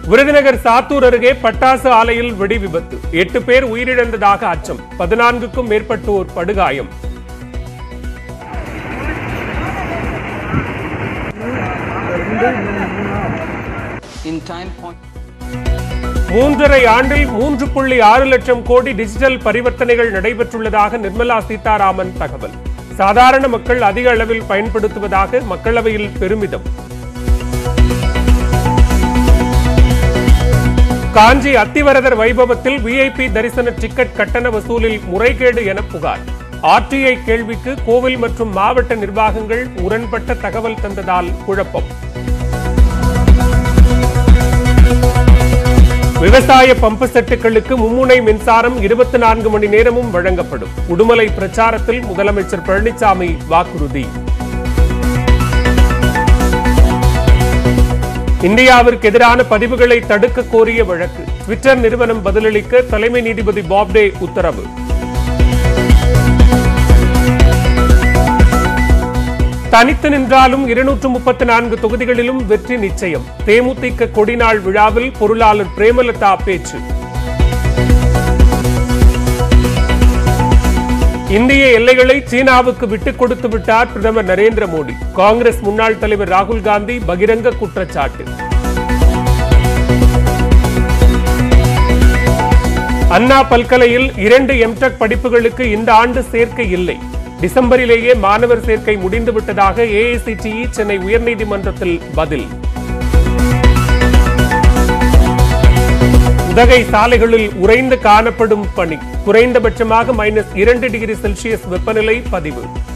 விருதுநகர் சாத்தூர் அருகே பட்டாசு ஆலையில் வெடி விபத்து எட்டு பேர் உயிரிழந்ததாக அச்சம் பதினான்குக்கும் மேற்பட்டோர் படுகாயம் in time point மூன்றரை ஆண்டில் மூன்று புள்ளி ஆறு லட்சம் கோடி டிஜிட்டல் பரிவர்த்தனைகள் நடைபெற்றுள்ளதாக நிர்மலா சீதாராமன் தகவல் சாதாரண மக்கள் அதிக அளவில் பயன்படுத்துவதாக மக்களவையில் பெருமிதம் காஞ்சி அத்திவரதர் வைபவத்தில் விஐபி தரிசன டிக்கெட் கட்டண வசூலில் முறைகேடு என புகார் ஆர்டிஐ கேள்விக்கு கோவில் மற்றும் மாவட்ட நிர்வாகங்கள் முரண்பட்ட தகவல் தந்ததால் குழப்பம் விவசாய பம்பு செட்டுகளுக்கு மும்முனை மின்சாரம் இருபத்தி நான்கு மணி நேரமும் வழங்கப்படும் உடுமலை பிரச்சாரத்தில் முதலமைச்சர் பழனிசாமி வாக்குறுதி இந்தியாவிற்கு எதிரான பதிவுகளை தடுக்க கோரிய வழக்கு ட்விட்டர் நிறுவனம் பதிலளிக்க தலைமை நீதிபதி பாப்டே உத்தரவு தனித்து நின்றாலும் இருநூற்று முப்பத்தி நான்கு தொகுதிகளிலும் வெற்றி நிச்சயம் தேமுதிக கொடிநாள் விழாவில் பொருளாளர் பிரேமலதா பேச்சு இந்திய எல்லைகளை சீனாவுக்கு விட்டுக் கொடுத்து விட்டார் பிரதமர் நரேந்திர மோடி காங்கிரஸ் முன்னாள் தலைவர் ராகுல் காந்தி பகிரங்க குற்றச்சாட்டு அண்ணா பல்கலையில் இரண்டு எம்டெக் படிப்புகளுக்கு இந்த ஆண்டு சேர்க்கை இல்லை டிசம்பரிலேயே மாணவர் சேர்க்கை முடிந்து விட்டதாக ஏஐசிடிஇ சென்னை உயர்நீதிமன்றத்தில் பதில் உதகை சாலைகளில் உறைந்து காணப்படும் பனி குறைந்தபட்சமாக மைனஸ் இரண்டு டிகிரி செல்சியஸ் வெப்பநிலை பதிவு